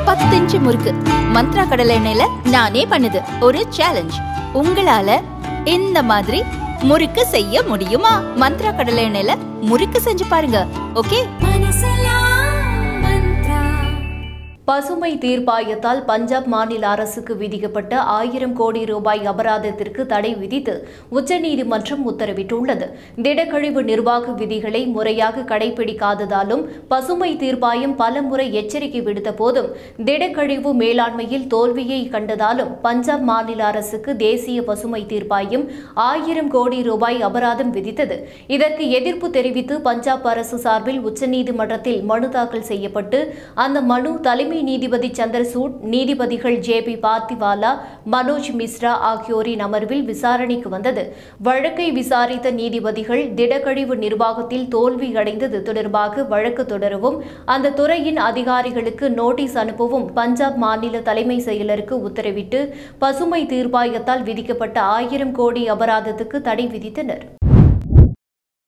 பத்து இன்ச்சு முறுக்கு மந்த்ரா கடலை எண்ணெயில நானே பண்ணுது ஒரு சேலஞ்ச் உங்களால இந்த மாதிரி முறுக்கு செய்ய முடியுமா மந்த்ரா கடலை எண்ணெயில முறுக்கு செஞ்சு பாருங்க ஓகே பசுமை தீர்ப்பாயத்தால் பஞ்சாப் மாநில அரசுக்கு விதிக்கப்பட்ட ஆயிரம் கோடி ரூபாய் அபராதத்திற்கு தடை விதித்து உச்சநீதிமன்றம் உத்தரவிட்டுள்ளது திடக்கழிவு நிர்வாக விதிகளை முறையாக கடைபிடிக்காததாலும் பசுமை தீர்ப்பாயம் பலமுறை எச்சரிக்கை விடுத்த போதும் திடக்கழிவு மேலாண்மையில் தோல்வியை கண்டதாலும் பஞ்சாப் மாநில அரசுக்கு தேசிய பசுமை தீர்ப்பாயம் ஆயிரம் கோடி ரூபாய் அபராதம் விதித்தது இதற்கு எதிர்ப்பு தெரிவித்து பஞ்சாப் அரசு சார்பில் உச்சநீதிமன்றத்தில் மனு தாக்கல் செய்யப்பட்டு அந்த மனு தலைமை நீதிபதி சந்திரசூட் நீதிபதிகள் ஜே பி பார்த்திவாலா மனோஜ் மிஸ்ரா ஆகியோரின் அமர்வில் விசாரணைக்கு வந்தது வழக்கை விசாரித்த நீதிபதிகள் திடக்கழிவு நிர்வாகத்தில் தோல்வி அடைந்தது தொடர்பாக வழக்கு தொடரவும் அந்த துறையின் அதிகாரிகளுக்கு நோட்டீஸ் அனுப்பவும் பஞ்சாப் மாநில தலைமை செயலருக்கு உத்தரவிட்டு பசுமை தீர்ப்பாயத்தால் விதிக்கப்பட்ட ஆயிரம் கோடி அபராதத்துக்கு தடை விதித்தனர்